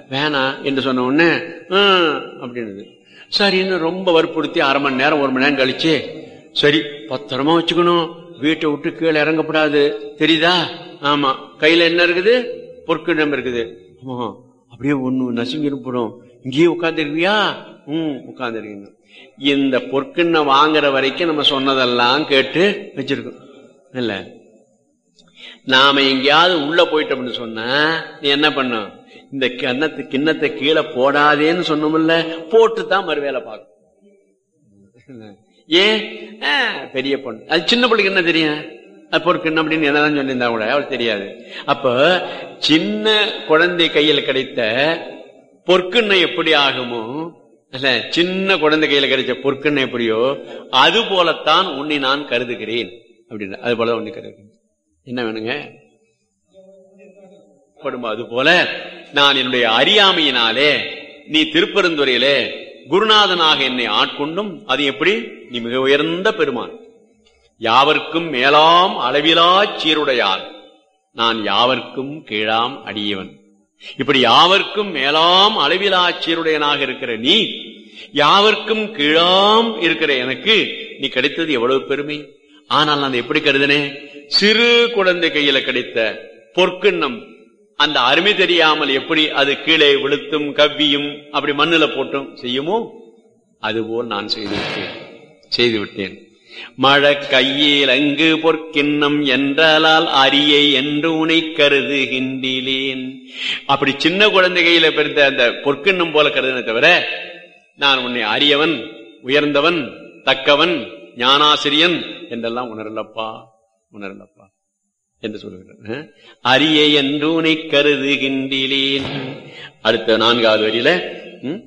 வேணாம் என்று சொன்ன உடனே "ம்" அப்படின்னுது சரின்னு ரொம்ப வற்புறுத்தி அரை மணி நேரம் ஒரு மணி நேரம் கழிச்சு சரி பத்திரமா வச்சுக்கணும் வீட்டை விட்டு கீழே இறங்கக்கூடாது தெரியுதா ஆமா கையில என்ன இருக்குது பொற்கிடம் இருக்குது ஆமா அப்படியே ஒண்ணு நசுங்கி இருப்படும் இங்கேயே உட்கார்ந்துருக்கியா ம் உட்கார்ந்துருக்கீங்க இந்த பொற்கிண்ணம் வாங்குற வரைக்கும் நம்ம சொன்னதெல்லாம் கேட்டு வச்சிருக்கோம் இல்ல நாம எங்கேயாவது உள்ள போயிட்டோம்னு சொன்னா நீ என்ன பண்ணும் இந்த கிண்ணத்து கிண்ணத்தை கீழே போடாதேன்னு சொன்னோம்ல போட்டு தான் மறுவேலை பார்க்கும் ஏன் ஆ, பெரிய பொண்ணு அது சின்ன பிள்ளைக்கு என்ன தெரியும் அது பொறுக்கணும் அப்படின்னு என்னதான் சொல்லியிருந்தா கூட அவளுக்கு தெரியாது அப்ப சின்ன குழந்தை கையில் கிடைத்த பொற்கண்ணை எப்படி ஆகுமோ அல்ல சின்ன குழந்தை கையில கிடைச்ச பொற்கண்ணை எப்படியோ அது போலத்தான் உன்னை நான் கருதுகிறேன் அப்படின்னு அது போல உன்னை கருதுகிறேன் என்ன வேணுங்க படும் அது போல நான் என்னுடைய அறியாமையினாலே நீ திருப்பெருந்துறையிலே குருநாதனாக என்னை ஆட்கொண்டும் அது எப்படி நீ மிக உயர்ந்த பெருமான் யாவர்க்கும் மேலாம் அளவிலா சீருடையார் நான் யாவர்க்கும் கீழாம் அடியவன் இப்படி யாவர்க்கும் மேலாம் அளவிலா சீருடையனாக இருக்கிற நீ யாவர்க்கும் கீழாம் இருக்கிற எனக்கு நீ கிடைத்தது எவ்வளவு பெருமை ஆனால் நான் எப்படி கருதினேன் சிறு குழந்தை கையில கிடைத்த பொற்கிண்ணம் அந்த அருமை தெரியாமல் எப்படி அது கீழே விழுத்தும் கவ்வியும் அப்படி மண்ணுல போட்டும் செய்யுமோ அதுபோல் நான் செய்து விட்டேன் செய்து விட்டேன் மழ கையில் அங்கு பொற்கிண்ணம் என்றால் அரியை என்று உனை கருதுகின்றேன் அப்படி சின்ன குழந்தை கையில பிறந்த அந்த பொற்கிண்ணம் போல கருதுனே தவிர நான் உன்னை அரியவன் உயர்ந்தவன் தக்கவன் ஞானாசிரியன் என்றெல்லாம் உணரலப்பா உணரலப்பா என்று சொல்லுகிறார் அரிய என்று உனை கருதுகின்றேன் அடுத்த நான்காவது வரியில ம்,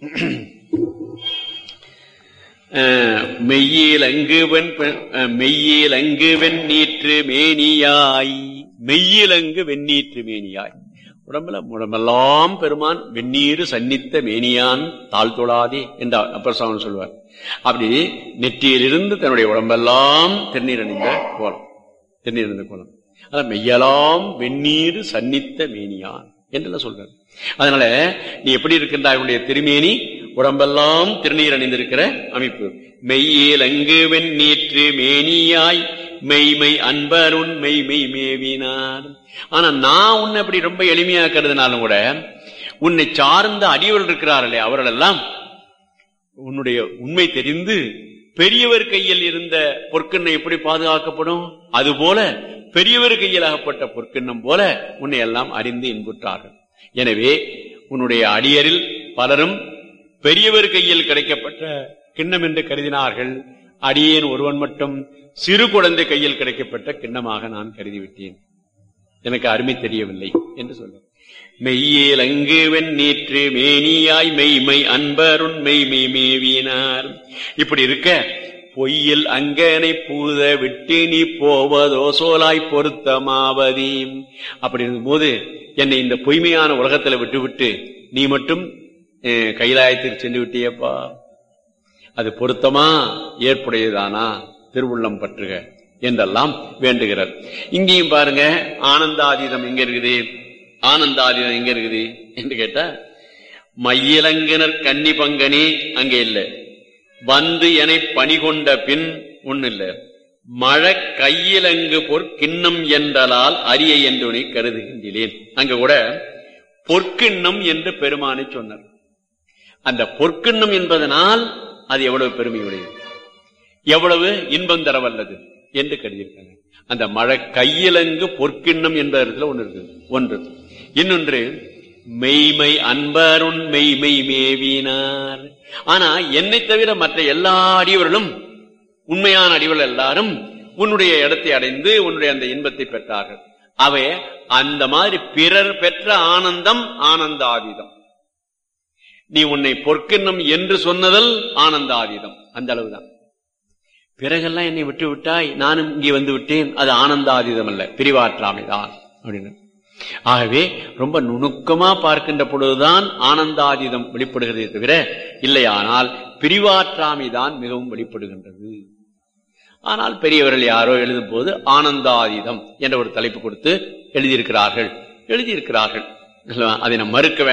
அஹ், மெய்யில் அங்கு வெண் பெ- அஹ், மெய்யில் அங்கு வெண்ணீற்று மேனியாய் மெய்யில் அங்கு வெண்ணீற்று மேனியாய் உடம்புல உடம்பெல்லாம் பெருமான் வெந்நீர் சன்னித்த மேனியான் தாழ் தொழாதே என்று அப்பர் சாமி சொல்வார் அப்படி நெற்றியிலிருந்து தன்னுடைய உடம்பெல்லாம் திருநீர் அணிந்த கோலம் திருநீர் அணிந்த கோலம் அதான் மெய்யலாம் வெந்நீர் சன்னித்த மேனியான் என்றெல்லாம் சொல்றார் அதனால நீ எப்படி இருக்கின்றாய் உன்னுடைய திருமேனி உடம்பெல்லாம் திருநீர் அணிந்திருக்கிற அமைப்பு மெய்யில் அங்கு வெண்ணீற்று மேனியாய் மெய்மை அன்பருண் மெய்மை மேவினார் ஆனா நான் உன்னை அப்படி ரொம்ப எளிமையாக்குறதுனாலும் கூட உன்னை சார்ந்த அடியவர்கள் இருக்கிறார்களே அவர்கள் எல்லாம் உன்னுடைய உண்மை தெரிந்து பெரியவர் கையில் இருந்த பொற்கிண்ணம் எப்படி பாதுகாக்கப்படும் அதுபோல பெரியவர் கையில் அகப்பட்ட பொற்கிண்ணம் போல உன்னை எல்லாம் அறிந்து இன்புற்றார்கள் எனவே உன்னுடைய அடியரில் பலரும் பெரியவர் கையில் கிடைக்கப்பட்ட கிண்ணம் என்று கருதினார்கள் அடியேன் ஒருவன் மட்டும் சிறு குழந்தை கையில் கிடைக்கப்பட்ட கிண்ணமாக நான் கருதிவிட்டேன் எனக்கு அருமை தெரியவில்லை என்று சொல்ல மெய்யில் அங்கு வெண்ணீற்று மேனியாய் மெய்மை அன்பருண் மெய்மை மேவினார் இப்படி இருக்க பொய்யில் அங்கனை பூத விட்டு நீ போவதோ சோலாய் பொருத்தமாவதி அப்படி இருக்கும்போது என்னை இந்த பொய்மையான உலகத்துல விட்டுவிட்டு நீ மட்டும் அஹ், கைலாயத்திற்கு சென்று விட்டியப்பா அது பொருத்தமா ஏற்புடையதானா திருவுள்ளம் பற்றுக என்றெல்லாம் வேண்டுகிறார் இங்கேயும் பாருங்க ஆனந்தாதீதம் எங்க இருக்குது ஆனந்தாதீதம் எங்க இருக்குது என்று கேட்டா மையிலங்கினர் கன்னி பங்கனி அங்கே இல்ல வந்து என பணி கொண்ட பின் ஒண்ணு இல்ல மழை கையிலங்கு பொற்கிண்ணம் என்றலால் அரிய என்று உன்னை கருதுகின்றேன் அங்க கூட பொற்கிண்ணம் என்று பெருமானை சொன்னார் அந்த பொற்கிண்ணம் என்பதனால் அது எவ்வளவு பெருமையுடையது எவ்வளவு இன்பம் தர வல்லது என்று கருதியிருக்காங்க அந்த மழை கையிலங்கு பொற்கிண்ணம் என்ற இடத்துல ஒன்று இருக்கு ஒன்று இன்னொன்று மெய்மை அன்பருண் மெய்மை மேவினார் ஆனா என்னை தவிர மற்ற எல்லா அடியவர்களும் உண்மையான அடிவர்கள் எல்லாரும் உன்னுடைய இடத்தை அடைந்து உன்னுடைய அந்த இன்பத்தை பெற்றார்கள் அவை அந்த மாதிரி பிறர் பெற்ற ஆனந்தம் ஆனந்தாதீதம் நீ உன்னை பொற்கிண்ணம் என்று சொன்னதல் ஆனந்தாதீதம் அந்த அளவுதான் பிறகெல்லாம் என்னை விட்டு விட்டாய் நானும் இங்கே வந்து விட்டேன் அது ஆனந்தாதீதம் அல்ல பிரிவாற்றாமைதான் அப்படின்னு ஆகவே ரொம்ப நுணுக்கமா பார்க்கின்ற பொழுதுதான் ஆனந்தாதீதம் வெளிப்படுகிறதே தவிர இல்லையானால் பிரிவாற்றாமைதான் மிகவும் வெளிப்படுகின்றது ஆனால் பெரியவர்கள் யாரோ எழுதும் போது ஆனந்தாதீதம் என்ற ஒரு தலைப்பு கொடுத்து எழுதியிருக்கிறார்கள் எழுதியிருக்கிறார்கள் அதை நாம் மறுக்க வேண்டாம்